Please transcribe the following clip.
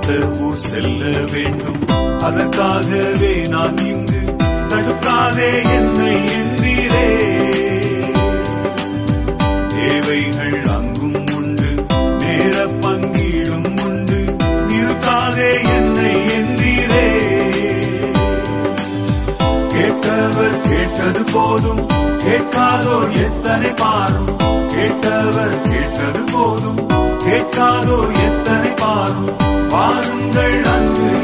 அடுத்த ஊர் செல்ல வேண்டும் அதற்காகவே நான் இங்கு தடுக்காதே என்னை என்றீரே தேவைகள் அங்கும் உண்டு நேர பங்கீடும் உண்டு நிறுத்தாதே என்னை என்றீரே கேட்டவர் கேட்டது போதும் கேட்காதோர் எத்தனை பாரும் கேட்டவர் கேட்டது போதும் கேட்காதோர் எத்தனை பாரும் பாருங்கள் அங்கு